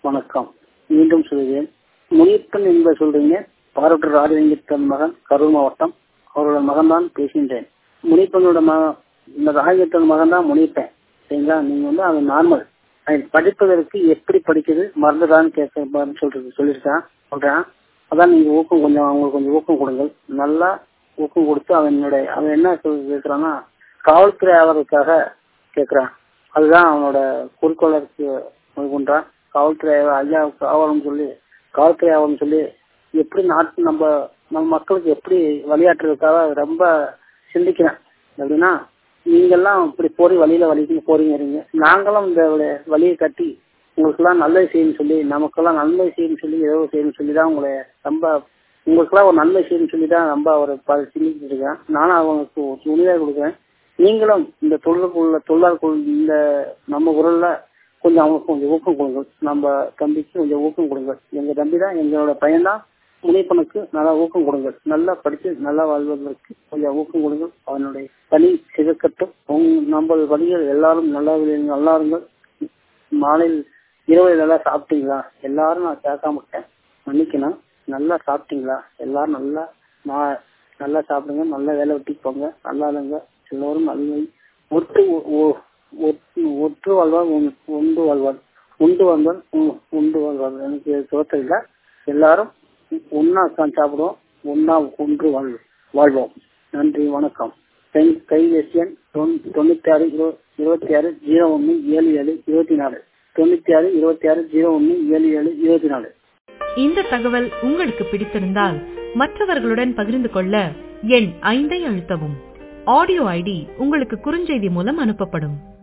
வணக்கம் மீண்டும் சொல்கிறேன் முனியப்பன் என்பதை சொல்றீங்க பாராட்டு ராஜலிங்கத்தன் மகன் கரூர் மாவட்டம் அவரோட மகன் தான் பேசுகின்றேன் முனியப்பனோட மகன் இந்த ராஜலிங்கத்தன் மகன் தான் முனியப்பன் சரிங்களா நீங்க வந்து அது நார்மல் படிப்பதற்கு எப்படி படிக்கிறது மறந்துடான்னு கேட்க சொல்றது சொல்லியிருக்கேன் சொல்றேன் அதான் நீங்க ஊக்கம் கொஞ்சம் அவங்களுக்கு கொஞ்சம் ஊக்கம் கொடுங்கள் நல்லா ஊக்கம் கொடுத்து அவனுடைய அவன் என்ன கேட்கிறான்னா காவல்துறை ஆவதற்காக கேட்கிறான் அதுதான் அவனோட குறிக்கோளருக்கு கொண்டான் காவல்துறை ஐயா ஆவரம் சொல்லி காவல்துறை ஆவரம் சொல்லி எப்படி நாட்டு நம்ம நம்ம மக்களுக்கு எப்படி வழியாற்றுறதுக்காக ரொம்ப சிந்திக்கிறேன் எப்படின்னா நீங்கெல்லாம் இப்படி போறி வழியில வலிக்கு போறீங்க நாங்களும் இந்த வழியை கட்டி உங்களுக்கெல்லாம் நல்லது செய்யணும்னு சொல்லி நமக்கெல்லாம் நன்மை செய்யணும்னு சொல்லி ஏதோ செய்யணும்னு சொல்லி தான் உங்களை ரொம்ப உங்களுக்கெல்லாம் ஒரு நன்மை செய்யணும்னு சொல்லி தான் ரொம்ப ஒரு சிந்திக்கிட்டு இருக்கேன் நானும் அவங்களுக்கு துணியாக கொடுக்குறேன் நீங்களும் இந்த தொழிலுக்குள்ள தொழிலாளர்கள் இந்த நம்ம குரல்ல கொஞ்சம் அவங்களுக்கு கொஞ்சம் ஊக்கம் கொடுங்க நம்ம தம்பிக்கு கொஞ்சம் ஊக்கம் கொடுங்க எங்க தம்பி தான் எங்களோட பையன் தான் முனைப்பனுக்கு நல்லா ஊக்கம் கொடுங்க நல்லா படித்து நல்லா வாழ்வதற்கு கொஞ்சம் ஊக்கம் கொடுங்க அவனுடைய பணி சிதக்கட்டும் நம்ம வழிகள் எல்லாரும் நல்லா நல்லா இருங்கள் மாலையில் இரவு நல்லா சாப்பிட்டீங்களா எல்லாரும் நான் கேட்காம விட்டேன் மன்னிக்கணும் நல்லா சாப்பிட்டீங்களா எல்லாரும் நல்லா நல்லா சாப்பிடுங்க நல்லா வேலை விட்டு போங்க நல்லா இருங்க எல்லோரும் நன்மை ஒற்று ஒற்று வாழ்வார் உண்டு வாழ்வார் உண்டு வாழ்வார் உண்டு வாழ்வார் எனக்கு தோற்றல எல்லாரும் ஒன்னா சாப்பிடுவோம் ஒன்னா ஒன்று வாழ் வாழ்வோம் நன்றி வணக்கம் கைபேசி எண் தொண்ணூத்தி ஆறு இருபத்தி ஆறு ஜீரோ ஒன்னு ஏழு ஏழு இருபத்தி நாலு தொண்ணூத்தி ஆறு இருபத்தி ஆறு ஜீரோ ஒன்னு ஏழு ஏழு இருபத்தி நாலு இந்த தகவல் உங்களுக்கு பிடித்திருந்தால் மற்றவர்களுடன் பகிர்ந்து கொள்ள எண் ஐந்தை அழுத்தவும் ஆடியோ ஐடி உங்களுக்கு குறுஞ்செய்தி மூலம் அனுப்பப்படும்